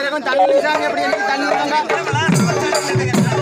இருக்கும் தண்ணி சாமி எப்படி இருக்கு தண்ணி விடுங்க.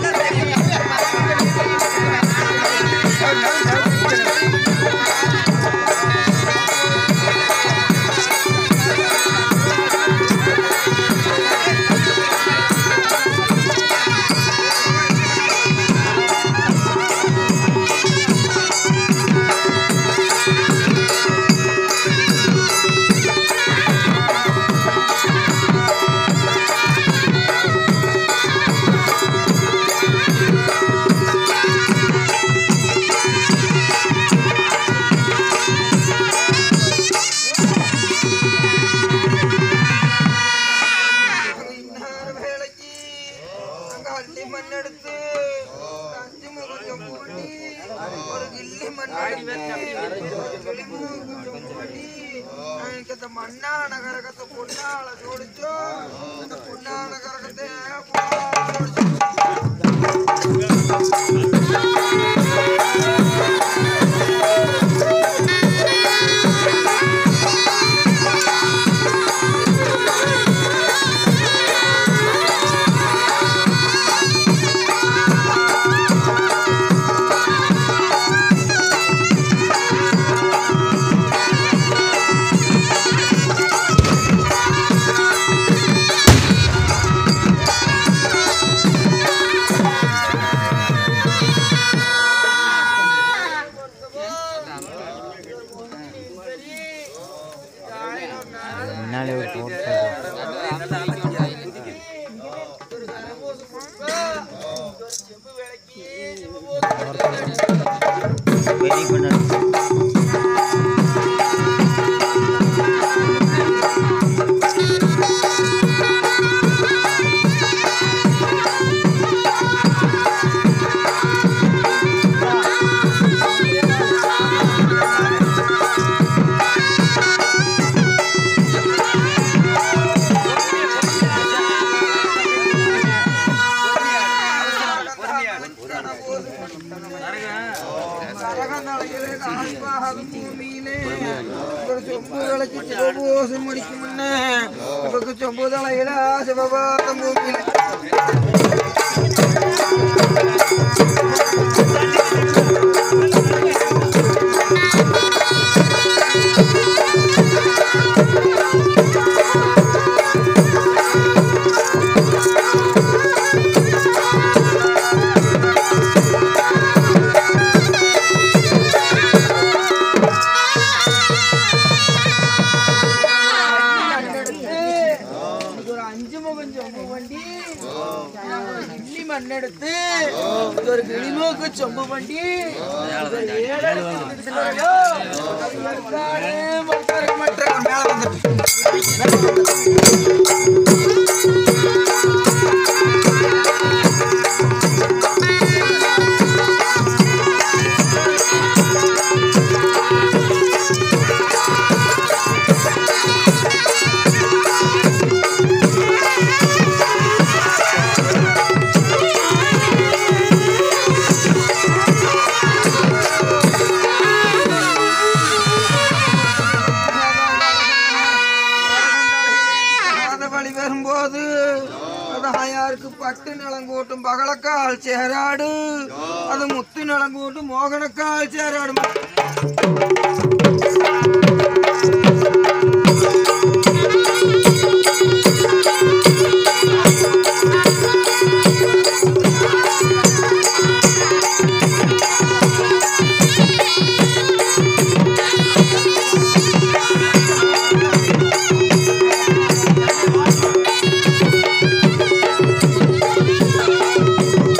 இன்னார் வேலைக்கு அங்க அள்ளி மண் எடுத்து ஒரு அஞ்சு முகம் சொம்பு பண்ணி ஒரு கில்லி மண் எடுத்து கிளிமுகம் சொம்பு பண்ணி எனக்கு இந்த மண்ணான கரகத்தை பொண்ணால ஜோடிச்சோம் இந்த பொண்ணான கரகத்தை பொண்ணால ஜோடிச்சோம். செம்பு வேலைக்கு சரகந்தலையிலே கால்பாகம் பூமியிலே ஒரு சொம்பு விளக்கி சிவபோசம் முடிக்கும் முன்னே இவருக்கு சொம்பு தலையில சிவபாதம் பூமியிலே இன்னைக்கு ஒரு அஞ்சு முகம் சொம்பு வண்டி ஒரு கிள்ளி மண் எடுத்து இது ஒரு கிளிமூக்கு சொம்பு வண்டி இது ஒரு ஏழை சிலரையோ, அது மறுக்காதே, மறுக்காதே, மற்ற மேல வந்துட்டு அந்த வழி வரும்போது தாயாருக்கு பட்டு நிலங்கூட்டும் பகலக்கால் சேராடு அது முத்து நிலங்கூட்டும் மோகனக்கால் சேராடு